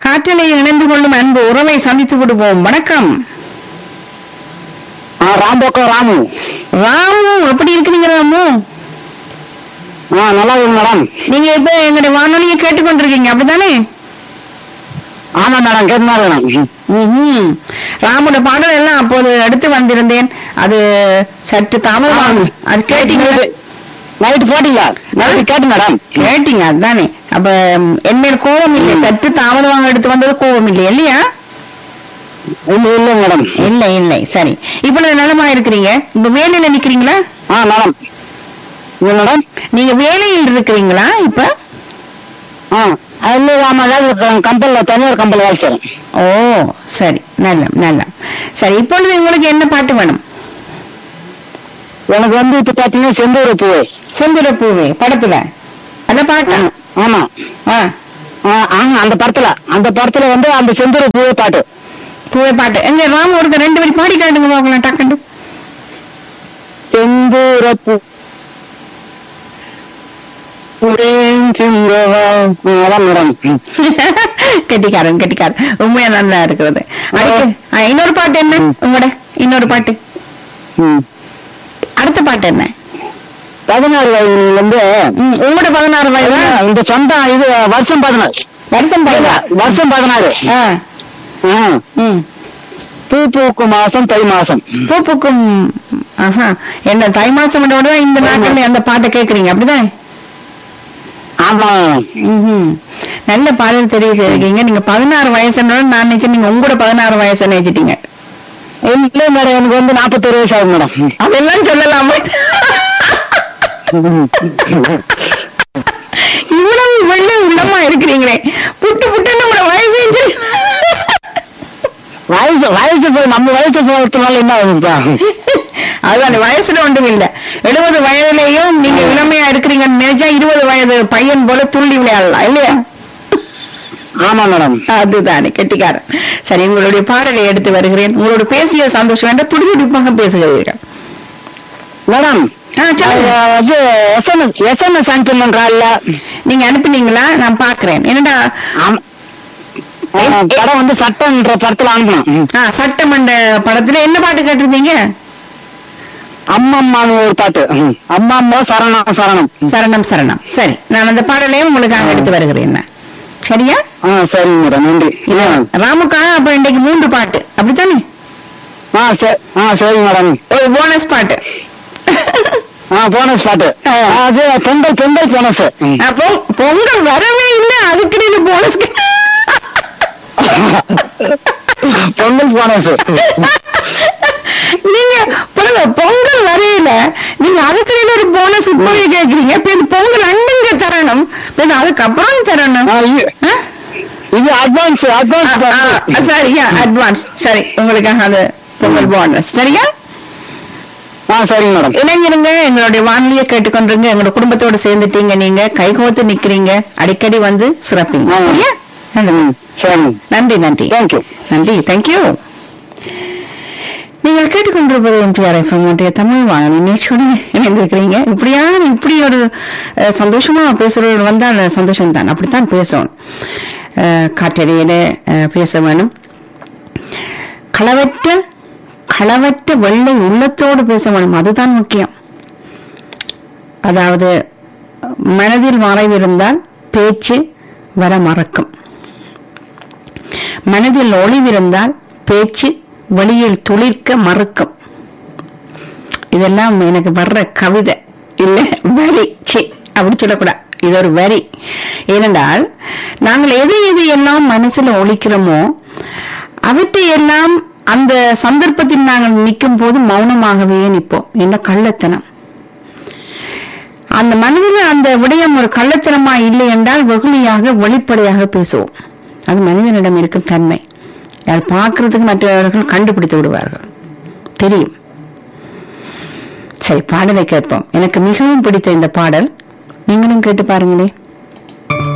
காற்றலையில் இணைந்து கொள்ளும் அன்பு உறவை சந்தித்து விடுவோம் வணக்கம் ஆ ராம்போக்கோ ராமு ராமு எப்படி இருக்கிறீங்க ராமு ஆ நல்லா இருக்கு மேடம் நீங்க இப்ப எங்களுடைய வானொலியை கேட்டுக்கொண்டிருக்கீங்க அப்படித்தானே ஆமா மேடம் கேட்டுனா மேடம் ம்ஹும். ராமுட பாடல் எல்லாம் அப்போது எடுத்து வந்திருந்தேன் அது சற்று தாமதமாகும் அது கேட்டீங்க நைட்டு போட்டீங்க நைட்டு கேட்டு மேடம் கேட்டீங்க அதுதானே அப்ப ம், என் மேல் கோபம் இல்லை சற்று தாமதமாக எடுத்து வந்தது கோபம் இல்லை இல்லையா இல்ல இல்ல மேடம் இல்லை இல்லை சரி இப்பொழுது நலமா இருக்கிறீங்க இப்ப வேலையில நிக்கிறீங்களா ஆ மேடம் இல்ல மேடம் நீங்க வேலையில் இருக்கிறீங்களா இப்ப ஆ இல்ல ஆமா கம்பெனில தனியார் கம்பெனில வேலை செய்றேன் ஓ சரி நல்ல நல்ல சரி இப்பொழுது உங்களுக்கு என்ன பாட்டு வேணும் எனக்கு வந்து இப்ப பாத்தீங்கன்னா செந்தூர பூ செந்துர பூவே படத்துல அந்த பாட்டா ஆமா ஆ ஆ, ஆமா அந்த படத்துல அந்த படத்துல வந்து அந்த செந்தூர பூ பாட்டு பூவே பாட்டு எங்க ராம ஒருத்தர் ரெண்டு வரி பாடி காட்டுங்க பார்க்கலாம் டக்குண்டு செந்தூர பூ புரேன் சிங்கவா. ஆ, அதான் மேடம் கெட்டிக்காரன் கெட்டிக்காரன் உண்மையா நல்லா இருக்கிறது அடுத்து, ஆ, இன்னொரு பாட்டு என்ன உங்களோட இன்னொரு பாட்டு ம். அடுத்த பாட்டு என்ன பதினாறு வயதுல வந்து ம், உங்களோட பதினாறு வயது இந்த சொந்தம் இது வருஷம் பதினாறு வருஷம் பதினாறு வருஷம் பதினாறு ஆ, ஆ. ம். பூ பூக்கும் மாசம் தை மாசம் பூ பூக்கும் ஆஹா என்ன தை மாசம் தான் இந்த நாட்கள்ல அந்த பாட்டை கேக்குறீங்க அப்படிதான் ஆமா ம்ஹும். நல்ல பாடல் தெரிவிச்சிருக்கீங்க நீங்க பதினாறு வயசுன்னு நான் நினைச்சேன் நீங்க உங்களோட பதினாறு வயசு நினைச்சிட்டீங்க இல்ல மேடம் எனக்கு வந்து நாற்பத்தொரு வயசு ஆகும் மேடம் அதெல்லாம் சொல்லலாமா இவ்வளவு வெள்ள உள்ளமா இருக்கிறீங்களே புட்டு புட்டுன்னு உங்களோட வயசு என்று. வயசு வயசு போய் நம்ம வயசு சொல்றதுனால என்ன ஆகுதுப்பா அதுதான் வயசுல ஒன்றும் இல்ல எழுபது வயதுலயும் நீங்க இளமையா இருக்கிறீங்கன்னு நினைச்சா இருபது வயது பையன் போல துள்ளி விளையாடலாம் இல்லையா ஆமா மேடம் அதுதானே கெட்டிக்காரன் சரி உங்களுடைய பாடலை எடுத்து வருகிறேன் உங்களோட பேசிய சந்தோஷம் வேண்டாம் துடிதுடிப்பாக பேசுகிறீர்கள் மேடம் ஆ, சொல்லுங்க. அது எஸ்எம்எஸ் எஸ்எம்எஸ் அனுப்பிடுறாள்ல நீங்க அனுப்புனீங்களா நான் பாக்குறேன் என்னடா படம் வந்து சட்டம்ன்ற படத்துல அனுப்பணும் ஆ, சட்டமன்ற படத்துல என்ன பாட்டு கேட்டிருந்தீங்க அம்மம்மான்னு ஒரு பாட்டு அம்மா அம்மா சரணம் சரணம் சரணம் சரணம் சரி நான் அந்த பாடலையும் உங்களுக்காக எடுத்து வருகிறேன் நான். சரியா ஆ சரிங்க மேடம் நன்றி ஆ. ராமுக்காக அப்ப இன்னைக்கு மூன்று பாட்டு அப்படித்தானே ஆ சரி ஆ சரிங்க மேடம் ஒரு போனஸ் பாட்டு ஆ போனஸ் பாட்டு அது பொங்கல் பொங்கல் போனஸ் அப்போ பொங்கல் வரவே இல்லை அதுக்கு போனஸ் பொங்கல் போனஸ் நீங்க பாருங்க பொங்கல் வரையில நீங்க அதுக்கு ஒரு போனஸ் இப்பவே கேக்குறீங்க இப்ப இது பொங்கல் அண்ணுங்க தரணும் இப்ப இது அதுக்கப்புறம் தரணும் ஆ, இது- ஆ? இது அட்வான்ஸ் ஆ, அட்வான்ஸ் ஆ, சரியா அட்வான்ஸ் சரி உங்களுக்காக அது பொங்கல் போனஸ் சரியா ஆ சரிங்க மேடம் இளைஞருங்க எங்களுடைய வானொலியை கேட்டுக்கொண்டிருங்க எங்களோட குடும்பத்தோட சேர்ந்துட்டீங்க நீங்க கைகோத்து நிக்கிறீங்க அடிக்கடி வந்து சிறப்பீங்க ஆ. சரியா ம், சரிங்க நன்றி நன்றி தேங்க்யூ நன்றி தேங்க்யூ நீங்கள் கேட்டுக்கொண்டிருப்பது எம்டிஆர் எஃப்எம் ஒன்றிய தமிழ் வானொலி நிகழ்ச்சியோடு இணைந்திருக்கிறீங்க இப்படியான இப்படி ஒரு அஹ், சந்தோஷமா பேசுறவர் வந்தால் சந்தோஷம் தான் அப்படித்தான் பேசணும் அஹ், காற்றடியில அஹ், பேச வேணும் களவற்ற களவற்ற வெள்ளை உள்ளத்தோடு பேச வேணும் அதுதான் முக்கியம் அதாவது மனதில் மறைவிருந்தால் பேச்சு வர மறக்கும் மனதில் ஒளிவிருந்தால் பேச்சு வெளியில் துளிர்க்க மறுக்கும் இதெல்லாம் எனக்கு வர்ற கவிதை இல்ல வரி சி அப்படி சொல்லக்கூடாது இது ஒரு வரி ஏனென்றால் நாங்கள் எது எது எல்லாம் மனசுல ஒழிக்கிறோமோ அவற்றை எல்லாம் அந்த சந்தர்ப்பத்தில் நாங்கள் நிற்கும் போது மௌனமாகவே நிற்போம் என்ன கள்ளத்தனம் அந்த மனதில் அந்த விடயம் ஒரு கள்ளத்தனமா இல்லை என்றால் வெகுளியாக வெளிப்படையாக பேசுவோம் அது மனிதனிடம் இருக்கும் தன்மை அதை பார்க்கறதுக்கு மற்றவர்கள் கண்டுபிடித்து விடுவார்கள் தெரியும் சரி பாடலை கேட்போம் எனக்கு மிகவும் பிடித்த இந்த பாடல் நீங்களும் கேட்டு பாருங்களேன்